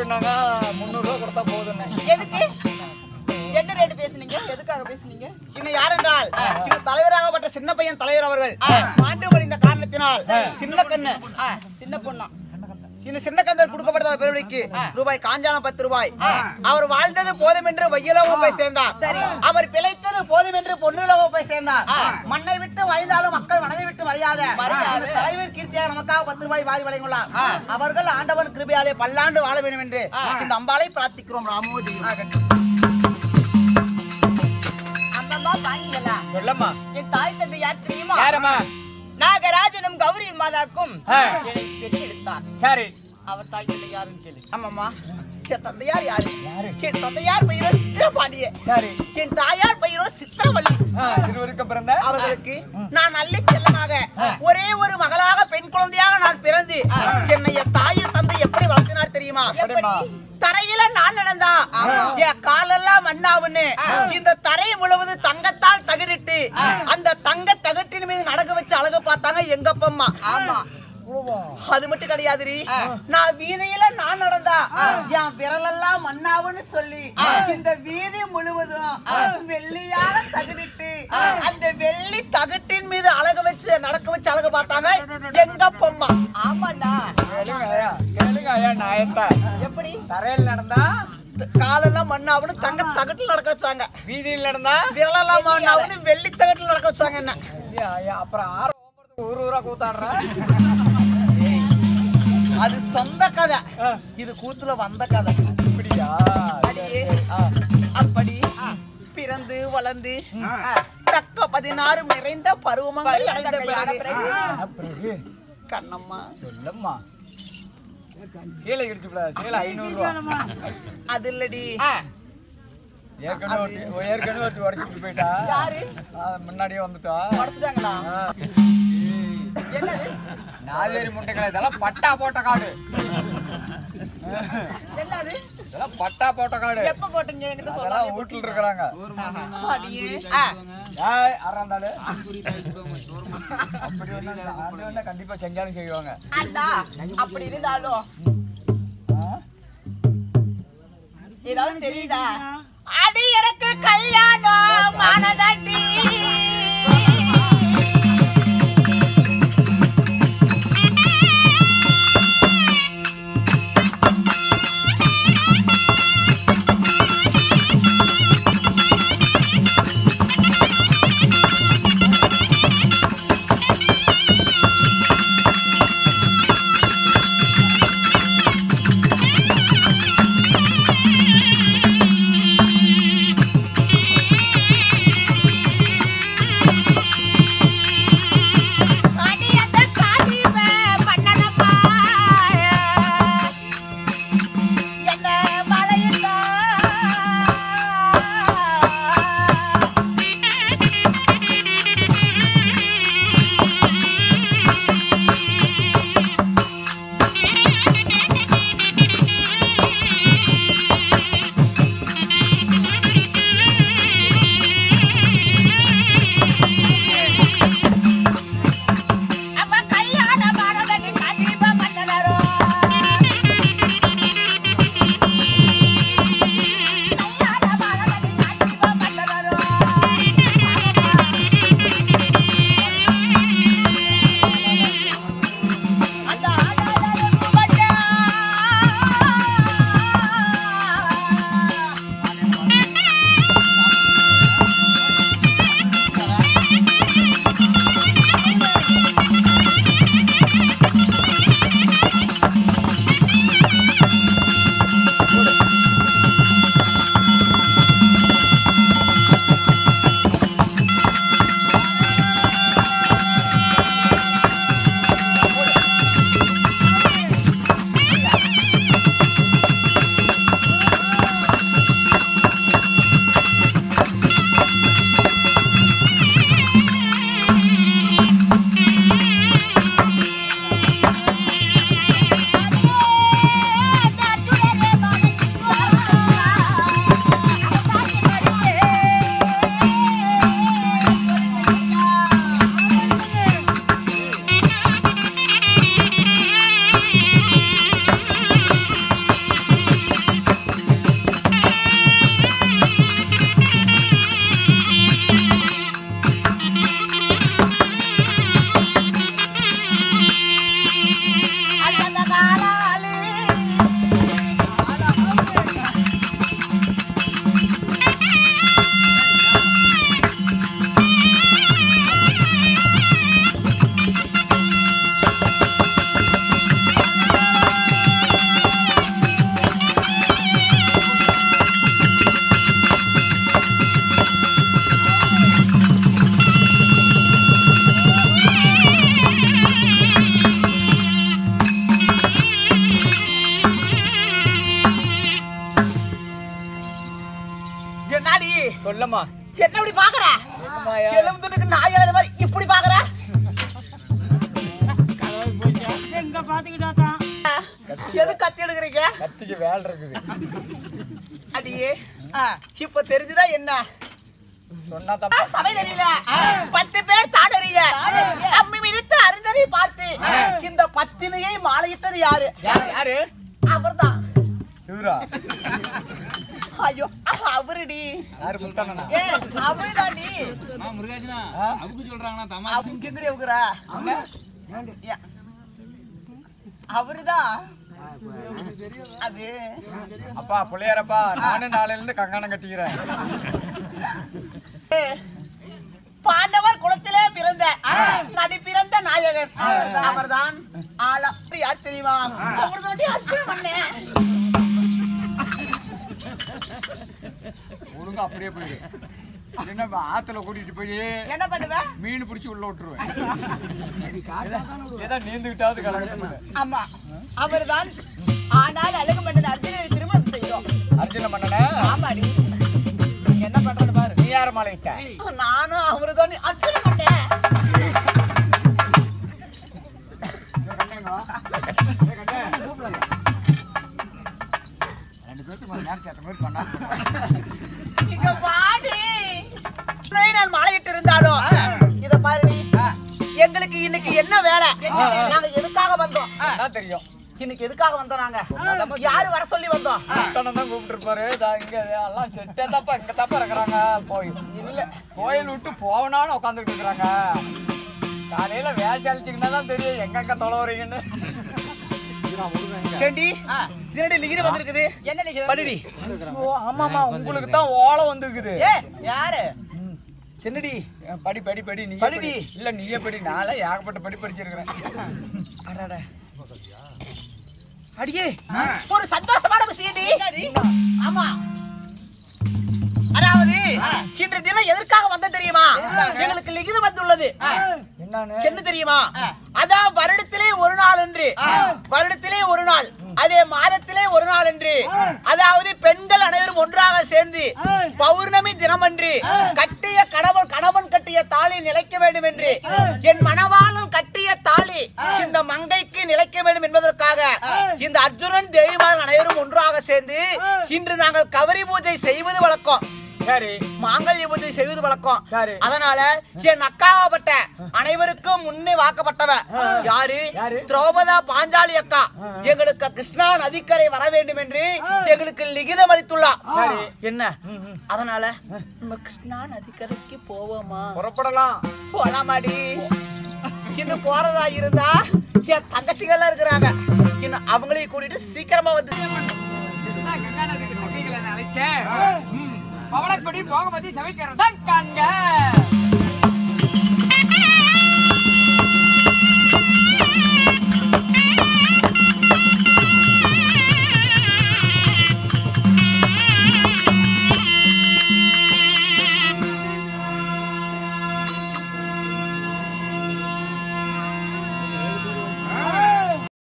சொன்னாங்க முந்நூறுரூவா கொடுத்தா போதுன்னு எதுக்கு என்ன ரேட் பேசுனீங்க எதுக்காக பேசுனீங்க இன்னும் யாரென்றால் இது தலைவராகப்பட்ட சின்ன பையன் தலைவர் அவர்கள் மாண்டு மடிந்த காரணத்தினால் சின்ன கண்ணு சின்ன பொண்ணா சின்ன சின்ன கந்தர் கொடுக்கப்பட்ட பெருவழிக்கு ரூபாய் காஞ்சானம் பத்து ரூபாய் அவர் வாழ்ந்தது போதும் என்று வையலவோ போய் சேர்ந்தார் அவர் பிழைத்தது போதும் என்று பொன்னுலவோ போய் சேர்ந்தார் மண்ணை விட்டு வயதாலும் மக்கள் மனதை விட்டு மறையாத இந்த தலைவர் கீர்த்தியாக நமக்காக பத்து ரூபாய் வாரி வழங்குள்ளார் அவர்கள் ஆண்டவன் கிருபையாலே பல்லாண்டு வாழ வேண்டும் என்று இந்த அம்பாளை பிரார்த்திக்கிறோம் ராமோஜி அம்மம்மா பாத்தீங்களா சொல்லம்மா என் தாய் தந்தை யார் தெரியுமா யாரம்மா நாகராஜனும் கௌரி மாதாக்கும் ஆ. என்னை பெற்றெடுத்தார் சரி அவர் தாய் தந்தை யாருன்னு சொல்லு ஆமாம்மா என் தந்தையார் யாரு என் தந்தையார் பெயரோ சித்திரபாண்டிய சரி என் தாயார் பெயரோ சித்திரவள்ளி ஆ, இருவருக்கும் பிறந்த அவர்களுக்கு நான் நல்ல செல்லமாக ஒரே ஒரு மகளாக பெண் குழந்தையாக நான் பிறந்து என்னை என் தாயும் தந்தை எப்படி வளர்த்தினார் தெரியுமா எப்படிம்மா? தரையில நான் நடந்தா என் காலெல்லாம் மண்ணாவுன்னு இந்த தரை முழுவதும் தங்கத்தால் தகடிட்டு அந்த தங்க தகட்டின் மீது நடக்க வச்சு அழகு பார்த்தாங்க எங்க அப்பம்மா ஆமா அது மட்டும் கிடையாதுரி நான் வீதியில நான் நடந்தா என் விரலெல்லாம் மண்ணாவுன்னு சொல்லி இந்த வீதி முழுவதும் வெள்ளியால தகுதிட்டு அந்த வெள்ளி தகட்டின் மீது அழகு வச்சு நடக்க வச்சு அழகு பார்த்தாங்க எங்க அப்பம்மா ஆமாண்ணா கேளுங்க ஐயா கேளுங்க ஐயா நாயத்தா எப்படி தரையில் நடந்தா காலெல்லாம் மண்ணாவுன்னு தங்க தகட்டில் நடக்க வச்சாங்க வீதியில் நடந்தா விரலெல்லாம் மண்ணாவுன்னு வெள்ளி தகட்டில் நடக்க வச்சாங்க என்ன ஐயா, ஐயா, அப்புறம் ஆறு ஒன்பது ஊர் ஊரா கூத்தாடுறேன் அது சொந்த கதை இது கூத்துல வந்த கதை இப்படியா அடியே அப்படி பிறந்து வளர்ந்து தக்க பதினாறு நிறைந்த பருவமங்கள் அடைந்த பிறகு பிறகு கண்ணம்மா சொல்லம்மா சீலை இடிச்சு விடாத சீலை ஐநூறு ரூபா அது இல்லடி ஏற்கனவே ஒருத்தி- ஏற்கனவே ஒருத்தி உடச்சிட்டு போயிட்டா யாரு ஆ, முன்னாடியே வந்துட்டா உடச்சுட்டாங்களா ஆ. என்னது நாலேரி முட்டைகளை இதெல்லாம் பட்டா போட்ட காடு என்னது இதெல்லாம் பட்டா போட்ட காடு எப்ப போட்டீங்க என்கிட்ட அதெல்லாம் சொல்லாதீங்க. வீட்டுல இருக்கிறாங்க அடியே ஆ, ஏய், அறந்தாளு. அப்படி ஒண்ணு இல்ல. அது வேணா கண்டிப்பா செஞ்சாலும் செய்வாங்க அண்ணா, அப்படி இருந்தாலும் ஆ? ஏதாவது தெரியுதா அடி எனக்கு கல்யாணம் மானதாண்டி ஆ என்ன இப்படி பாக்குற எலும்புக்கு நாய் எழுத மாதிரி இப்படி பாக்குற எங்க பாத்துக்கிட்டாதான் எது கத்தி எடுக்கிறீங்க கத்திக்கு வேலை இருக்குது அடியே இப்ப தெரிஞ்சுதா என்ன சொன்னா தப்பா சமையல பத்து பேர் தாடறிய அம்மி மிதித்து அருந்தனை பார்த்து இந்த பத்தினியை மாலையிட்டது யாரு யாரு யாரு அவர்தான் இவரா ஐயோ அவருடி யாரு முத்தண்ணனா ஏ அவருதாண்டி முருகாஜனா ஆ? அவுக்கு சொல்றாங்கன்னா தமா அவங்க எங்கடி அவக்குறா ஏன்? அவருதான் அது அப்பா பிள்ளையாரப்பா நானும் நாளையில இருந்து கங்காணம் கட்டிக்கிறேன் பாண்டவர் குலத்திலே பிறந்த நடி பிறந்த நாயகன் அவர்தான் ஆளா யார் தெரியுமா அவர்தான் அர்ச்சனை பண்ணேன் ஒழுங்கா அப்படியே போயிடு என்ன ஆத்துல கூட்டிட்டு போய் என்ன பண்ணுவேன் மீன் பிடிச்சி உள்ள விட்டுருவேன் ஏதோ நீந்துகிட்டாவது கலந்து ஆமா அவர்தான் ஆனால் அழகு மன்னன் அர்ஜுனனை திருமணம் செய்தோம் அர்ஜுன மன்னனே ஆமாடி என்ன பண்றது பாரு நீ யார மாலையிட்ட நானும் அவருதான் அர்ச்சனை பண்ணேன் ரெண்டு பேருக்கு ஒரு நேரம் சேர்த்த மாதிரி பண்ணா இங்க பாடி நான் மாலையிட்டு இருந்தாலும் இத பாரு எங்களுக்கு இன்னைக்கு என்ன வேலை நாங்க எதுக்காக வந்தோம் அதான் தெரியும் இன்னைக்கு எதுக்காக வந்தோம் நாங்க யாரு வர சொல்லி வந்தோம் முத்தண்ணன் தான் கூப்பிட்டு இருப்பாரு இங்க எல்லாம் செட்டே தப்பா இங்க தப்பா இருக்கிறாங்க போய் இல்ல கோயில் விட்டு போவனான்னு உட்காந்துட்டு இருக்கிறாங்க காலையில வேலை அழிச்சிங்கன்னா தான் தெரியும் எங்கெங்க தொலைவறீங்கன்னு சேண்டி சேண்டி லிகிரி வந்திருக்குது என்ன லிகிரி படிடி ஓ ஆமாமா உங்களுக்கு தான் ஓலம் வந்திருக்குது ஏ யாரு என்னடி படி படி படி நீ படிடி. இல்ல நீயே படி நாளே ஏகப்பட்ட படி படிச்சிருக்கிறேன் அடடா. அடியே ஒரு சந்தோஷமான விஷயம்டி ஆமா அதாவது இன்று தினம் எதற்காக வந்த தெரியுமா எங்களுக்கு லிகிதம் வந்துள்ளது என்னன்னு என்ன தெரியுமா அதான் வருடத்திலே ஒரு நாள் என்று வருடத்திலே ஒரு நாள் அதே மாதத்திலே ஒரு நாள் என்று அதாவது பெண்கள் அனைவரும் ஒன்றாக சேர்ந்து பௌர்ணமி தினமன்று கட்டிய கணவன் கணவன் கட்டிய தாலி நிலைக்க வேண்டும் என்று என் மணவாளன் கட்டிய தாலி இந்த மங்கைக்கு நிலைக்க வேண்டும் என்பதற்காக இந்த அர்ஜுனன் தேவிமார் அனைவரும் ஒன்றாக சேர்ந்து இன்று நாங்கள் கவரி பூஜை செய்வது வழக்கம் சரி மாங்கல்ய பூஜை செய்வது வழக்கம் சரி. அதனால என் அக்காவப்பட்ட அனைவருக்கும் முன்னே வாக்கப்பட்டவ யாரு யாரு? திரௌபதா பாஞ்சாலி அக்கா எங்களுக்கு கிருஷ்ணா நதிக்கரை வர வேண்டும் என்று எங்களுக்கு லிகிதம் அளித்துள்ளார் சரி. என்ன அதனால நம்ம கிருஷ்ணா நதிக்கரைக்கு போவோமா புறப்படலாம் போலாமாடி இன்னும் போறதா இருந்தா என் தங்கச்சிகள்லாம் இருக்கிறாங்க இன்னும் அவங்களையும் கூட்டிட்டு சீக்கிரமா வந்து பவளக்கொடி போகமதி சமைக்கிறதா காண்க